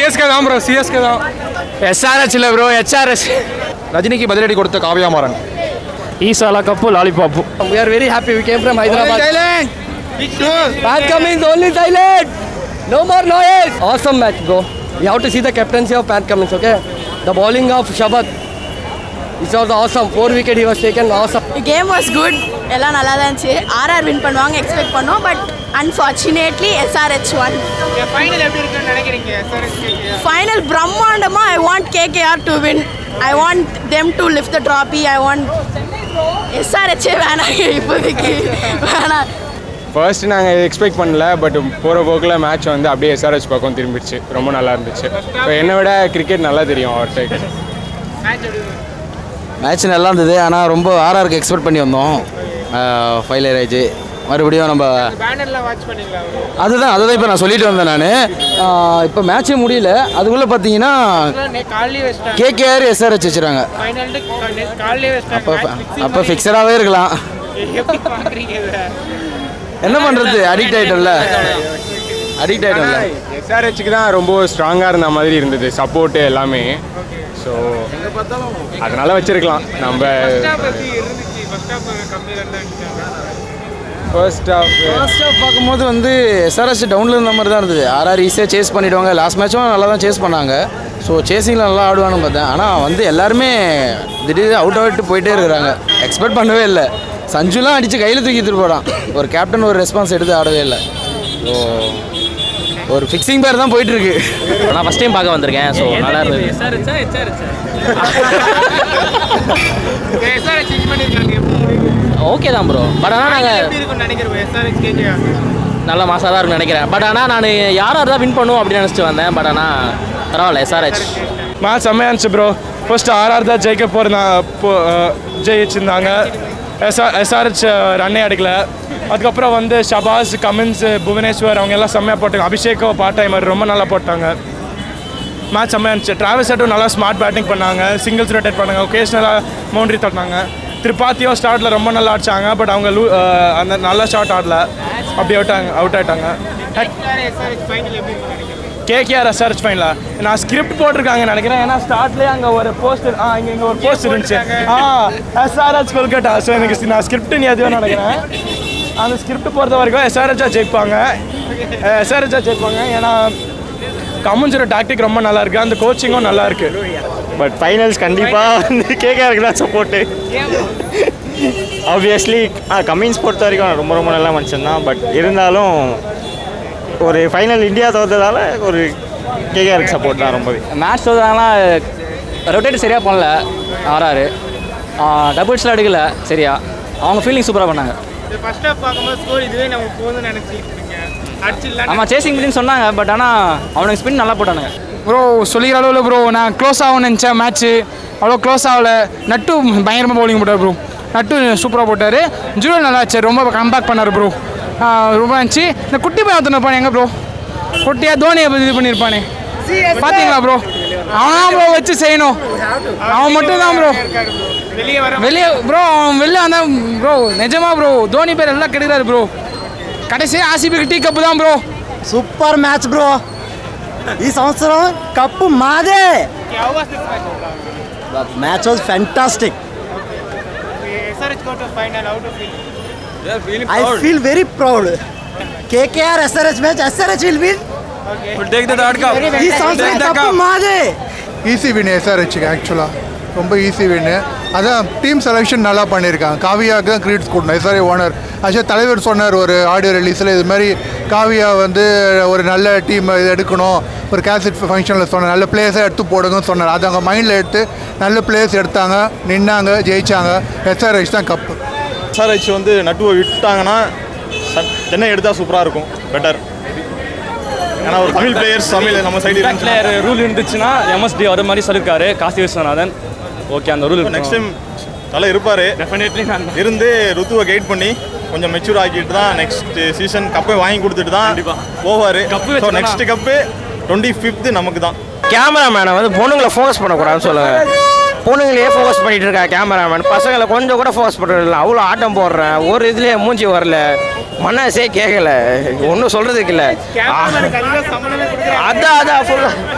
CSK தான் bro CSK தான் SRH இல்லை ப்ரோ ஹெச்ஆர்எஸ் ரஜினிக்கு பதிலடி கொடுத்த காவியா மாறன் ஈசாலா cup lollipop We are very happy we came from Hyderabad. Bad Cummins, only Thailand. No more noise. Awesome match, bro. You have to see the captaincy of Pat Cummins, okay? The bowling of Shabat. It was awesome. Four wicket he was taken. Awesome. Game was good எல்லாம் நல்லா தான் இருந்துச்சு RR win பண்ணுவாங்க expect பண்ணோம் but unfortunately SRH won final எப்படி இருக்குன்னு நினைக்கிறீங்க sir final பிரம்மாண்டமாக I want KKR to win I want them to lift the trophy I want எஸ்ஆர்ஹெச்சே வேணாங்க இப்போதைக்கு வேணாம் ஃபர்ஸ்ட் நாங்கள் எக்ஸ்பெக்ட் பண்ணல பட் போகிற போக்கில் மேட்ச் வந்து அப்படியே எஸ்ஆர்எச் பக்கம் திரும்பிடுச்சு ரொம்ப நல்லா இருந்துச்சு இப்போ என்னை விட கிரிக்கெட் நல்லா தெரியும் அவர்கிட்ட மேட்ச் எப்படி மேட்ச் நல்லா இருந்தது ஆனால் ரொம்ப ஆர்ஆருக்கு எக்ஸ்பெக்ட் பண்ணி வந்தோம் ஃபைலர் ஆயிடுச்சு மறுபடியும் நம்ம பேனர்லாம் வாட்ச் பண்ணீங்களா அதுதான் அதுதான் இப்போ நான் சொல்லிட்டு வந்தேன் நான் இப்போ மேட்சே முடியல அதுக்குள்ளே பார்த்தீங்கன்னா காலையிலே வச்சிட்டாங்க கேகேஆர் எஸ்ஆர்ஹெச் வச்சுறாங்க ஃபைனல் காலையிலே அப்போ வச்சிட்டாங்க அப்போ ஃபிக்ஸடாகவே இருக்கலாம் எப்படி பார்க்குறீங்க இதை என்ன பண்ணுறது அடிக்ட் ஆகிட்டோம்ல அடிக்ட் ஆகிட்டோம்ல எஸ்ஆர்ஹெச்சுக்கு தான் ரொம்ப ஸ்ட்ராங்காக இருந்த மாதிரி இருந்தது சப்போர்ட்டு எல்லாமே ஸோ அதனால வச்சிருக்கலாம் நம்ம ஸ்டாப் எப்படி இருந்துச்சு ஃபர்ஸ்ட் ஹாஃப் கம்மியாக இருந்தாங்க ஃபர்ஸ்ட் ஆஃப் ஃபர்ஸ்ட் ஹாஃப் பார்க்கும்போது வந்து எஸ்ஆர்எஸ் டவுனில் இருந்த மாதிரி தான் இருந்தது ஆர்ஆர் ஈஸியாக சேஸ் பண்ணிவிடுவாங்க லாஸ்ட் மேட்சும் நல்லா தான் சேஸ் பண்ணாங்க ஸோ சேசிங்கில் நல்லா ஆடுவான்னு பார்த்தேன் ஆனால் வந்து எல்லாருமே திடீர்னு அவுட் அவுட்டு போயிட்டே இருக்கிறாங்க எக்ஸ்பெக்ட் பண்ணவே இல்லை சஞ்சுலாம் அடித்து கையில் தூக்கி எடுத்துட்டு போடான் ஒரு கேப்டன் ஒரு ரெஸ்பான்ஸ் எடுத்து ஆடவே இல்லை ஸோ ஒரு ஃபிக்ஸிங் பேர் தான் போயிட்டு இருக்கு நான் ஃபஸ்ட் டைம் பார்க்க வந்திருக்கேன் ஸோ நல்லா இருந்தது எஸ்ஆர்ஹெச்சா ஹெச்ஆர்ஹெச்சா எஸ்ஆர்ஹெச் சேஞ்ச் பண்ணியிருக்காங்க ஓகே தான் ப்ரோ பட் ஆனால் நாங்கள் எப்படி இருக்கும்னு நினைக்கிறோம் எஸ்ஆர்ஹெச் கேஜியா நல்ல மாசாக தான் இருக்கும்னு நினைக்கிறேன் பட் ஆனால் நான் யார் யார் தான் வின் பண்ணுவோம் அப்படின்னு நினச்சிட்டு வந்தேன் பட் ஆனால் பரவாயில்ல எஸ்ஆர்ஹெச் மேட்ச் செம்மையாக இருந்துச்சு ப்ரோ ஃபர்ஸ்ட் ஆர்ஆர் தான் ஜெயிக்க போகிறதா போ ஜெயிச்சிருந்தாங்க எஸ்ஆர் எஸ்ஆர்ஹெச் ரன்னே அடிக்கல அதுக்கப்புறம் வந்து ஷபாஸ் கமின்ஸ் புவனேஸ்வர் அவங்க எல்லாம் செம்மையாக போட்டாங்க அபிஷேக்கும் பார்ட் டைமர் ரொம்ப நல்லா போட்டாங்க மேட்ச் செம்மையாக இருந்துச்சு டிராவல் செட்டும் நல்லா ஸ்மார்ட் பேட்டிங் பண்ணாங்க சிங்கிள்ஸ் ரொட்டேட் பண்ணாங்க ஒகேஷ்னலாக பவுண்டரி தட்டினாங்க திருப்பாத்தியும் ஸ்டார்ட்டில் ரொம்ப நல்லா அடிச்சாங்க பட் அவங்க லூ அஹ் அந்த நல்ல ஷாட் ஆடல அப்படி அவுட் ஆங்க அவுட் ஆயிட்டாங்க எஸ்ஆர்ஹெச் ஃபைனல் எப்படி இருக்கும்னு நினைக்கிறேன் கேகேஆர் ரிசர்ச் ஃபைனில் நான் ஸ்கிரிப்ட் போட்டிருக்காங்க நினைக்கிறேன் ஏன்னா ஸ்டார்ட்லேயே அங்கே ஒரு போஸ்டர் ஆ இங்கே இங்கே ஒரு போஸ்டர் இருந்துச்சு ஆ எஸ்ஆர்ஹெச் கொல்கட்டா ஸோ எனக்கு நான் ஸ்கிரிப்ட் நீ அதுவே நினைக்கிறேன் அந்த ஸ்கிரிப்ட் பொறுத்த வரைக்கும் எஸ்ஆர்ஹெச்சா ஜெயிப்பாங்க எஸ்ஆர்ஹெச்சா ஜெயிப்பாங்க ஏன்னா கமன்ஸோட டாக்டிக் ரொம்ப நல்லா இருக்கு அந்த கோச்சிங்கும் நல்லா இருக்கு பட் ஃபைனல்ஸ் கண்டிப்பாக வந்து கேகேஆருக்கு தான் சப்போர்ட்டு ஆப்வியஸ்லி கம்மின்ஸ் பொறுத்த வரைக்கும் ரொம்ப ரொம்ப நல்ல மனுஷன் தான் பட் இருந்தாலும் ஒரு ஃபைனல் இந்தியா தோற்றதால ஒரு கேகேஆருக்கு சப்போர்ட் தான் ரொம்பவே மேட்ச் தோதாங்கன்னா ரொட்டேட் சரியாக பண்ணல ஆறாரு டபுள்ஸில் எடுக்கல சரியா அவங்க ஃபீலிங் சூப்பராக பண்ணாங்க ஃபர்ஸ்ட் ஹாஃப் பார்க்கும்போது ஸ்கோர் இதுவே நமக்கு போதும்னு நினைச்சிட்டு இருக்கீங்க அடிச்சிடலாம் ஆமாம் சேசிங் அப்படின்னு சொன்னாங்க பட் ஆனால் அவனுக்கு ஸ்பின் நல்லா போட்டானுங்க ப்ரோ சொல்லிக்கிற அளவில் ப்ரோ நான் க்ளோஸ் ஆகும்னு நினச்சேன் மேட்ச்சு அவ்வளோ க்ளோஸ் ஆகல நட்டு பயங்கரமாக பவுலிங் போட்டார் ப்ரோ நட்டு சூப்பராக போட்டார் ஜூரல் நல்லா ஆச்சு ரொம்ப கம்பேக் பண்ணார் ப்ரோ ரொம்ப இருந்துச்சு இந்த குட்டி பையன் ஒருத்தன் இருப்பானே எங்கே ப்ரோ குட்டியாக தோனியை இது பண்ணியிருப்பானே பார்த்தீங்களா ப்ரோ அவனா ப்ரோ வச்சு செய்யணும் அவன் மட்டும் தான் ப்ரோ வெளியே வர வெளியே ப்ரோ அவன் வெளில வந்தான் ப்ரோ நிஜமா ப்ரோ தோனி பேர் எல்லாம் கெடுக்கிறாரு ப்ரோ கடைசியாக ஆசிபிக்கு டீ கப்பு தான் ப்ரோ సూపర్ మ్యాచ్ బ్రో ఈ సంవత్సరం కప్పు మాదే how was this match? Match was fantastic SRH go to final, how to feel? I feel very proud KKR SRH match SRH will win ఈ సంవత్సరం cup మాదే easy win எஸ்ஆர்ஹெச்சுக்கு ஆக்சுவலாக ரொம்ப easy வின்னு அதான் team selection நல்லா பண்ணியிருக்காங்க காவியாவுக்கு தான் கிரெடிட்ஸ் கொடுக்கணும் எஸ்ஆர்ஐ ஓனர் ஆக்சுவலாக தலைவர் சொன்னார் ஒரு ஆடியோ ரிலீஸில் இது மாதிரி காவியா வந்து ஒரு நல்ல டீம் இது எடுக்கணும் ஒரு கேசட் ஃபங்க்ஷனில் சொன்னார் நல்ல பிளேயர்ஸாக எடுத்து போடுங்கன்னு சொன்னார் அது அவங்க மைண்டில் எடுத்து நல்ல பிளேயர்ஸ் எடுத்தாங்க நின்னாங்க ஜெயிச்சாங்க எஸ்ஆர்ஹெச் தான் கப்பு எஸ்ஆர்ஹெச் வந்து நட்டுவை விட்டாங்கன்னா ச- சென்னை எடுத்தால் சூப்பராக இருக்கும் பெட்டர் ஏன்னா ஒரு தமிழ் பிளேயர்ஸ் தமிழ் நம்ம சைடு பிளேயர் ரூல் இருந்துச்சுன்னா எம்எஸ்டி வர மாதிரி சொல்லியிருக்காரு காசி விஸ்வநாதன் ஓகே அந்த ரூல் நெக்ஸ்ட் டைம் தலை இருப்பார் டெஃபினெட்லி நான் இருந்து ருத்துவை கைட் பண்ணி கொஞ்சம் மெச்சூர் ஆக்கிட்டு தான் நெக்ஸ்ட் சீசன் கப்பை வாங்கி கொடுத்துட்டு தான் போவார் கப்பு ஸோ வச்சுதானா? நெக்ஸ்ட் கப்பு டுவெண்ட்டி ஃபிஃப்த்து நமக்கு தான் கேமராமேனை வந்து பொண்ணுங்களை ஃபோக்கஸ் பண்ணக்கூடாதுன்னு சொல்லுங்க பொண்ணுங்களையே ஃபோக்கஸ் பண்ணிட்டு இருக்கா கேமராமேன் பசங்களை கொஞ்சம் கூட ஃபோக்கஸ் பண்ணுறதில்ல அவ்வளோ ஆட்டம் போடுறேன் ஒரு இதுலேயே மூஞ்சி வரல மனசே கேட்கல ஒன்றும் சொல்கிறதுக்கு இல்லை கேமராமேனுக்கு அதிகம் சம்பளமே கொடுக்குறாங்க அதான் அதான் ஃபுல்லாக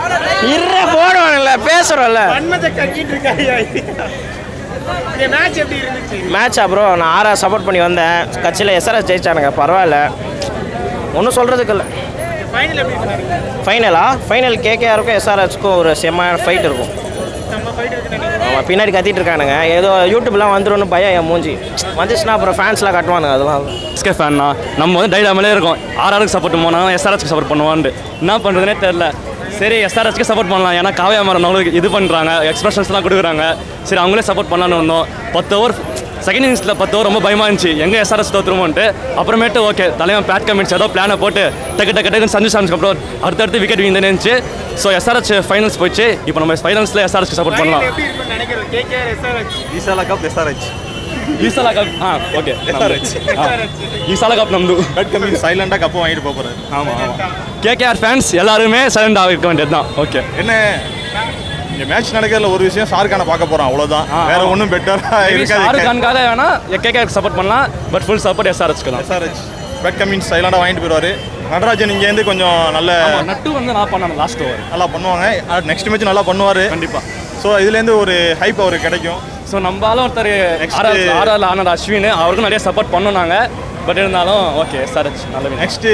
இருற போடுவாங்கல்ல பேசுறோம்ல வன்மத்தை கக்கிட்டு இருக்காயா இந்த மேட்ச் எப்படி இருந்துச்சு மேட்ச் அப்புறம் நான் ஆறா சப்போர்ட் பண்ணி வந்தேன் கட்சியில் எஸ்ஆர்எஸ் ஜெயிச்சானுங்க பரவாயில்ல ஒன்றும் சொல்கிறதுக்கு இல்லை ஃபைனல் எப்படி இருக்கு ஃபைனலா ஃபைனல் கேகேஆருக்கும் எஸ்ஆர்எஸ்க்கும் ஒரு செம்மையான ஃபைட் இருக்கும் நம்ம ஃபைட் இருக்கு நினைக்கிறேன் அவன் பின்னாடி கத்திட்டு இருக்கானுங்க ஏதோ யூடியூப்லாம் வந்துரும்னு பயம் என் மூஞ்சி வந்துச்சுன்னா அப்புறம் ஃபேன்ஸ்லாம் கட்டுவானுங்க அதெல்லாம் எஸ்கே ஃபேன்னா நம்ம வந்து டைடாமலே இருக்கோம் ஆர்ஆருக்கு சப்போர்ட் பண்ணுவோம் எஸ்ஆர்எஸ்க்கு சப்போர்ட் பண்ணுவான்ட்டு என்ன பண்ணுறதுனே தெரில சரி எஸ்ஆர்எஸ்க்கு சப்போர்ட் பண்ணலாம் ஏன்னா காவியா மரம் அவங்களுக்கு இது பண்ணுறாங்க எக்ஸ்பிரஷன்ஸ்லாம் கொடுக்குறாங்க சரி அவங்களே சப்போர்ட் பண்ணலான்னு வந்தோம் பத்து ஓவர் செகண்ட் இன்னிங்ஸில் பத்து ஓவர் ரொம்ப பயமாக இருந்துச்சு எங்கே எஸ்ஆர்எஸ் தோற்றுருமோன்ட்டு அப்புறமேட்டு ஓகே தலைவன் பேட் கமிட்ஸ் ஏதோ பிளானை போட்டு டக்கு டக்கு டக்குன்னு சஞ்சு சாம்ஸ்க்கு அப்புறம் அடுத்தடுத்து விக்கெட் வீழ்ந்து இருந்துச்சு ஸோ எஸ்ஆர்எஸ் ஃபைனல்ஸ் போச்சு இப்போ நம்ம ஃபைனல்ஸில் எஸ்ஆர்எஸ்க்கு சப்போர்ட் பண்ணலாம் Final எப்படி இருக்கும்னு நினைக்கிறேன் கேகேஆர் எஸ்ஆர்எச் ஈசாலா கப் எஸ்ஆர்ஹெச் ஈசாலா கப் ஆ ஓகே எஸ்ஆர்ஹெச் ஈசாலா கப் நம்து பேட் கம்மி சைலண்டாக கப்பை வாங்கிட்டு போக போகிறாரு ஆமாம் ஆமாம் கேகேஆர் ஃபேன்ஸ் எல்லாருமே சைலண்டாக இருக்க வேண்டியது தான் ஓகே என்ன இங்கே மேட்ச் நடக்கிறதுல ஒரு விஷயம் ஷாருக்கான பார்க்க போகிறோம் அவ்வளோதான் ஆ, வேற ஆமா. ஒன்றும் பெட்டராக ஷாருக் இருக்காது கான்காக வேணா கேகேஆர் சப்போர்ட் பண்ணலாம் பட் ஃபுல் சப்போர்ட் எஸ்ஆர்ஹெச்க்கு தான் எஸ்ஆர்ஹெச் பேட் கம்மிங் சைலண்டாக வாங்கிட்டு போயிடுவாரு நடராஜன் இங்கேருந்து கொஞ்சம் நல்ல ஆமா, நட்டு வந்து நான் பண்ணேன் லாஸ்ட் ஓவர் நல்லா பண்ணுவாங்க நெக்ஸ்ட் மேட்ச் நல்லா பண்ணுவார் கண்டிப்பா ஸோ இதுலேருந்து ஒரு ஹைப் அவருக்கு கிடைக்கும் ஸோ நம்மளால ஒருத்தர் Next- RR RR Anand Ashwin அவருக்கும் நிறைய சப்போர்ட் பண்ணோம் நாங்கள் பட் இருந்தாலும் ஓகே எஸ்ஆர்ஹெச் நல்ல நெக்ஸ்ட்டு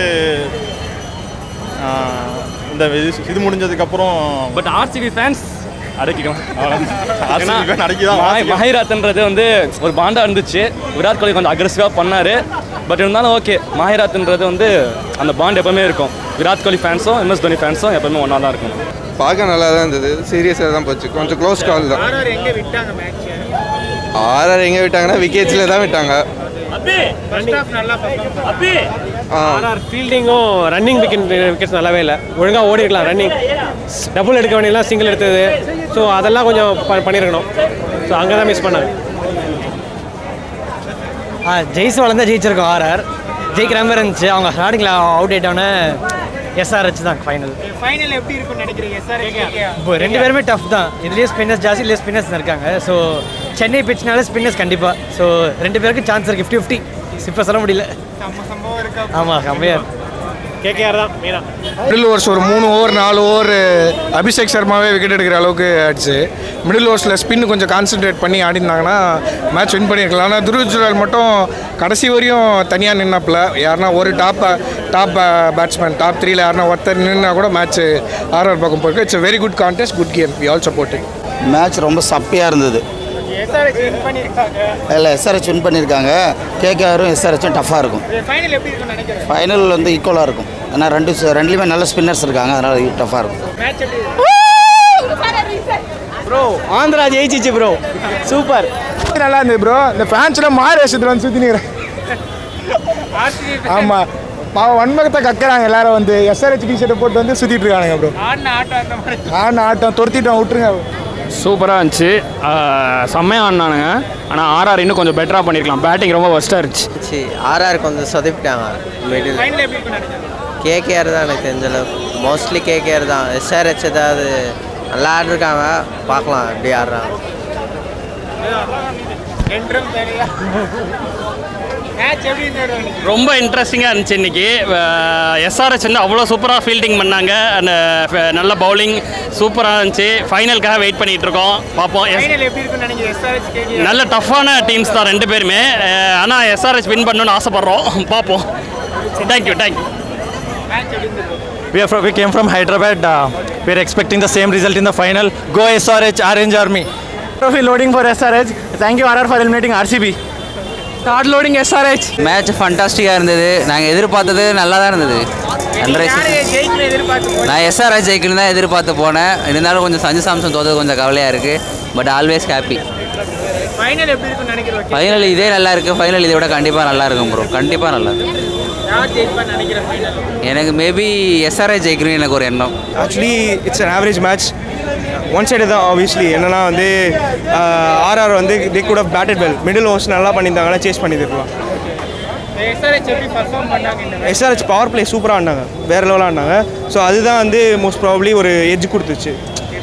இந்த இது இது முடிஞ்சதுக்கப்புறம் பட் ஆர்சிபி ஃபேன்ஸ் அடக்கிக்கலாம் RCB fan அடக்கிதான் வாசிக்கலாம். மஹிராத்ன்றது வந்து ஒரு பாண்டா இருந்துச்சு விராட் கோலி கொஞ்சம் அக்ரெசிவாக பண்ணாரு பட் இருந்தாலும் ஓகே மஹிராத்ன்றது வந்து அந்த பாண்ட் எப்பவுமே இருக்கும் விராட் கோலி ஃபேன்ஸும் எம்எஸ் தோனி ஃபேன்ஸும் எப்பவுமே ஒன்றா தான் இருக்கும் பார்க்க நல்லா தான் இருந்தது சீரியஸாக தான் போச்சு கொஞ்சம் க்ளோஸ் கால் தான் ஆர்ஆர் எங்க விட்டாங்க மேட்ச் ஆர்ஆர் எங்கே விட்டாங்கன்னா விக்கெட்ஸில் தான் விட்டாங்க ஃபர்ஸ்ட் ஹாஃப் நல்லா பர்ஃபார்ம் ஆ ஆர்ஆர் ஃபீல்டிங்கும் ரன்னிங் விக்கெட் விக்கெட்ஸ் நல்லாவே இல்லை ஒழுங்காக ஓடிருக்கலாம் ரன்னிங் டபுள் எடுக்க வேண்டியலாம் சிங்கிள் எடுத்தது ஸோ அதெல்லாம் கொஞ்சம் ப- பண்ணியிருக்கணும் ஸோ அங்கே தான் மிஸ் பண்ணாங்க ஆ ஜெய்ஸ் வளர்ந்தா ஜெயிச்சிருக்கோம் ஆர்ஆர் ஜெயிக்கிற மாதிரி இருந்துச்சு அவங்க ஸ்டார்டிங்கில் அவுட் ஆயிட்டோன்னே எஸ்ஆர்ஹெச் தான் ஃபைனல் ஃபைனல் எப்படி இருக்கும்னு நினைக்கிறீங்க எஸ்ஆர்எச் கேகேஆர் இப்போ ரெண்டு பேருமே டஃப் தான் இதுலேயே ஸ்பின்னர்ஸ் ஜாஸ்தி இல்லையே ஸ்பின்னர்ஸ் இருக்காங்க ஸோ சென்னை பிட்ச்னால ஸ்பின்னர்ஸ் கண்டிப்பாக ஸோ ரெண்டு பேருக்கும் சான்ஸ் இருக்குது ஃபிஃப்டி ஃபிஃப்டி இப்போ சொல்ல முடியல நம்ம சம்பவம் இருக்கா ஆமாம் கம்மியாக கேகேஆர் தான் மெயினாக மிடில் ஓவர்ஸ் ஒரு மூணு ஓவர் நாலு ஓவர் அபிஷேக் சர்மாவே விக்கெட் எடுக்கிற அளவுக்கு ஆயிடுச்சு மிடில் ஓவர்ஸில் ஸ்பின் கொஞ்சம் கான்சென்ட்ரேட் பண்ணி ஆடிருந்தாங்கன்னா மேட்ச் வின் பண்ணியிருக்கலாம் ஆனால் துருவ் ஜுரால் மட்டும் கடைசி வரையும் தனியாக நின்னாப்புல யாருன்னா ஒரு டாப் டாப் பேட்ஸ்மேன் டாப் த்ரீல யாருன்னா ஒருத்தர் நின்னா கூட மேட்ச் ஆர்ஆர் பக்கம் போயிருக்கு it's very good contest good game we all support match ரொம்ப சப்பையாக இருந்தது எஸ்ஆர்எச் வின் பண்ணிருக்காங்க இல்லை எஸ்ஆர்ஹெச் வின் பண்ணியிருக்காங்க கேகேஆரும் எஸ்ஆர்ஹெச்சும் டஃப்பாக இருக்கும் ஃபைனல் எப்படி இருக்கும்னு நினைக்கிறேன் ஃபைனல் வந்து ஈக்குவலாக இருக்கும் ஏன்னா ரெண்டு ரெண்டுலேயுமே நல்ல ஸ்பின்னர்ஸ் இருக்காங்க அதனால் டஃப்பாக இருக்கும் மேட்ச் எப்படி ப்ரோ ஆந்திரா ஜெயிச்சிச்சு ப்ரோ சூப்பர் நல்லா இருந்தது ப்ரோ இந்த ஃபேன்ஸ்லாம் மாறு வருஷத்தில் வந்து சுற்றினுக்கிறேன் ஆமாம் பாவம் வன்மகத்தை கக்குறாங்க எல்லாரும் வந்து எஸ்ஆர்ஹெச் டிஷர்ட்டை போட்டு வந்து சுற்றிட்டு இருக்கானுங்க ப்ரோ ஆடின ஆட்டம் அந்த மாதிரி ஆன ஆட்டம் துரத்திட்டோம் விட்டுருங்க சூப்பராக இருந்துச்சு ஆஹ் செம்மையா ஆடினானுங்க ஆனால் ஆர்ஆர் இன்னும் கொஞ்சம் பெட்டராக பண்ணியிருக்கலாம் பேட்டிங் ரொம்ப ஒஸ்ட்டாக இருந்துச்சு ஆர்ஆர் கொஞ்சம் சொதப்பிட்டாங்க மிடில் ஃபைனல் எப்படி இருக்கும்னு நினைக்கிறேன் கேகேஆர் தான் எனக்கு தெரிஞ்ச அளவுக்கு மோஸ்ட்லி கேகேஆர் தான் எஸ்ஆர்ஹெச் ஏதாவது நல்லா ஆடிருக்காங்க பார்க்கலாம் எப்படி ஆடுறாங்க என்றும் தெரியல மேட்ச் எப்படி இருந்தது ரொம்ப இன்ட்ரெஸ்டிங்காக இருந்துச்சு இன்னைக்கு எஸ்ஆர்எச் வந்து அவ்வளோ சூப்பராக ஃபீல்டிங் பண்ணாங்க அந்த ஃப- நல்ல பவுலிங் சூப்பராக இருந்துச்சு ஃபைனலுக்காக வெயிட் பண்ணிட்டு இருக்கோம் பார்ப்போம் எஸ்- ஃபைனல் எப்படி இருக்கும்னு நினைக்கிறேன் எஸ்ஆர்எச் கேகேஆர் நல்ல டஃப்பான டீம்ஸ் தான் ரெண்டு பேருமே ஆனால் எஸ்ஆர்எச் வின் பண்ணணும்னு ஆசைப்பட்றோம் பார்ப்போம் தேங்க்யூ தேங்க்யூ மேட்ச் எப்படி இருந்தது We, are from, we came from Hyderabad. Uh, we are expecting the same result in the final. Go SRH, Orange Army. Trophy loading for SRH. Thank you, RR, for eliminating RCB. Start loading SRH match ஃபண்டாஸ்டிக்காக இருந்தது நாங்கள் எதிர்பார்த்தது நல்லா தான் இருந்தது sunrise யாரு ஜெயிக்கல எதிர்பார்த்து போனீங்க? நான் எஸ்ஆர்எஸ் ஜெயிக்கணும் தான் எதிர்பார்த்து போனேன் இருந்தாலும் கொஞ்சம் சஞ்சு சாம்சன் தோத்தது கொஞ்சம் கவலையாக இருக்குது பட் ஆல்வேஸ் ஹாப்பி ஃபைனல் எப்படி இருக்கும்னு நினைக்கிறேன் ஃபைனல் இதே நல்லா இருக்குது ஃபைனல் இதை விட கண்டிப்பாக நல்லா இருக்கும் ப்ரோ கண்டிப்பாக நல்லா இருக்கும் யார் ஜெயிப்பான்னு நினைக்கிறேன் ஃபைனல் எனக்கு மேபி எஸ்ஆர்ஐ ஜெயிக்கணும்னு எனக்கு ஒரு எண்ணம் actually it's an average match one side தான் ஆப்வியஸ்லி என்னன்னா வந்து ஆர்ஆர் வந்து தே கூட பேட்டட் வெல் மிடில் ஓவர்ஸ் நல்லா பண்ணியிருந்தாங்கன்னா சேஸ் பண்ணியிருக்கலாம் எஸ்ஆர்எச் எப்படி பர்ஃபார்ம் பண்ணாங்க இந்த match? எஸ்ஆர்ஹெச் பவர் பிளே சூப்பராக ஆடினாங்க வேறு லெவலாக ஆடினாங்க ஸோ அதுதான் வந்து மோஸ்ட் ப்ராபப்ளி ஒரு எட்ஜ் கொடுத்துச்சு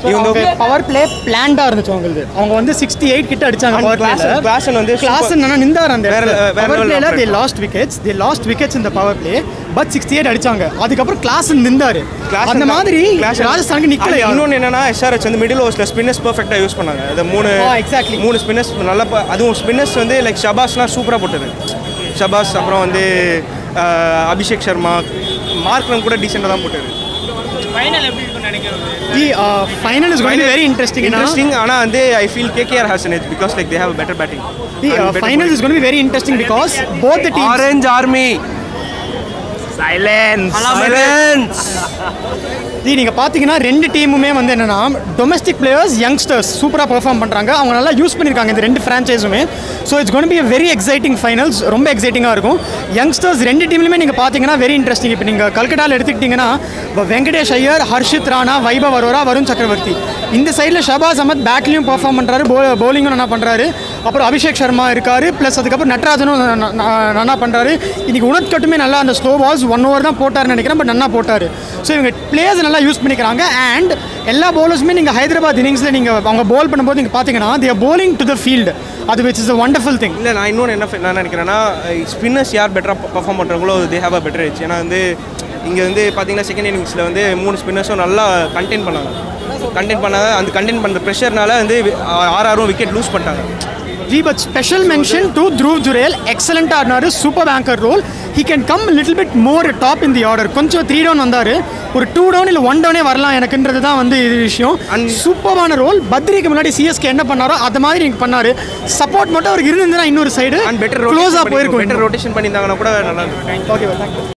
இவங்க பவர் பிளே பிளான்டா இருந்துச்சு அவங்களுக்கு அவங்க வந்து சிக்ஸ்டி எயிட் கிட்ட அடிச்சாங்க And பவர் Klassen- பிளேல Klassen வந்து கிளாஸ் super- என்ன நின்றார் அந்த வேற- வேற பவர் level பிளேல the operator. Last wickets the last wickets இந்த power play but sixty eight அடிச்சாங்க அதுக்கப்புறம் கிளாஸ் நின்றாரு அந்த மாதிரி ராஜஸ்தானுக்கு நிக்கல யாரும். இன்னொன்று என்னன்னா எஸ்ஆர்ஹெச் வந்து மிடில் ஓவர்ஸில் ஸ்பின்னர்ஸ் பர்ஃபெக்டாக யூஸ் பண்ணாங்க அது மூணு எக்ஸாக்ட்லி மூணு ஸ்பின்னர்ஸ் நல்லா ப- அதுவும் ஸ்பின்னர்ஸ் வந்து லைக் ஷபாஸ்லாம் சூப்பராக போட்டது ஷபாஸ் அப்புறம் வந்து ஆஹ், அபிஷேக் சர்மா மார்க்ரம் கூட டீசெண்டாக தான் போட்டது ஃபைனல் எப்படி இருக்கும்னு நினைக்கிறேன் the final is going very interesting interesting ஆனால் வந்து I feel KKR has an edge because like they have better batting The uh, final is going to be very interesting because both the teams. Orange Army. Silence. Silence. Ji நீங்கள் பார்த்தீங்கன்னா ரெண்டு டீமுமே வந்து என்னன்னா domestic players youngsters சூப்பராக perform பண்ணுறாங்க அவங்க நல்லா யூஸ் பண்ணியிருக்காங்க இந்த ரெண்டு ஃப்ரான்ச்சைஸுமே so it's gonna be a very exciting finals ரொம்ப எக்ஸைட்டிங்காக இருக்கும் யங்ஸ்டர்ஸ் ரெண்டு டீம்லையுமே நீங்கள் பார்த்தீங்கன்னா வெரி இன்ட்ரெஸ்டிங் இப்போ நீங்கள் கல்கட்டாவில் எடுத்துக்கிட்டிங்கன்னா இப்போ வெங்கடேஷ் ஐயர் ஹர்ஷித் ராணா வைபவ் அரோரா வருண் சக்கரவர்த்தி இந்த சைடில் ஷபாஸ் அஹமத் பேட்லையும் பெர்ஃபார்ம் பண்ணுறாரு போ பவுலிங்கும் நல்லா பண்ணுறாரு அப்புறம் அபிஷேக் சர்மா இருக்காரு ப்ளஸ் அதுக்கப்புறம் நட்ராஜனும் ந- ந- நல்லா பண்ணுறாரு இன்னைக்கு உனத் கட்டுமே நல்லா அந்த ஸ்லோ பால்ஸ் ஒன் ஓவர் தான் போட்டாருன்னு நினைக்கிறேன் பட் நல்லா போட்டார் ஸோ இவங்க பிளேயர்ஸ் நல்லா யூஸ் பண்ணிக்கிறாங்க அண்ட் எல்லா பவுலர்ஸுமே நீங்கள் ஹைதராபாத் இன்னிங்ஸில் நீங்கள் அவங்க பால் பண்ணும்போது நீங்கள் பார்த்தீங்கன்னா they're bowling to the field அது which is a wonderful thing இல்லை நான் இன்னொன்று என்ன fe- நான் நினைக்கிறேன்னா ஸ்பின்னர்ஸ் யார் பெட்டராக பர்ஃபார்ம் பண்ணுறாங்களோ தே ஹேவ் அ பெட்டர் ஏன்னா வந்து இங்கே வந்து பார்த்தீங்கன்னா செகண்ட் இன்னிங்ஸில் வந்து மூணு ஸ்பின்னர்ஸும் நல்லா கண்டெயின் பண்ணாங்க கண்டெயின் பண்ணாங்க அந்த கண்டெயின் பண்ணுற ப்ரெஷர்னால வந்து ஆறாரும் விக்கெட் லூஸ் பண்ணிட்டாங்க ji but special mention to Dhruv Jurel எக்ஸலண்ட்டாக ஆடினாரு super banger role he can come little bit more top in the order கொஞ்சம் த்ரீ டவுன் வந்தார் ஒரு டூ டவுன் இல்லை ஒன் டவுனே வரலாம் எனக்குன்றது தான் வந்து இது விஷயம் சூப்பரான ரோல் பத்ரிக்கு முன்னாடி சிஎஸ்கே என்ன பண்ணாரோ அது மாதிரி நீங்கள் பண்ணாரு சப்போர்ட் மட்டும் அவருக்கு இருந்ததுன்னா இன்னொரு சைடு பெட்டர் க்ளோஸாக போயிருக்கும் பெட்டர் ரொட்டேஷன் பண்ணியிருந்தாங்கன்னா கூட நல்லா இருக்கும் ஓகே தேங்க்யூ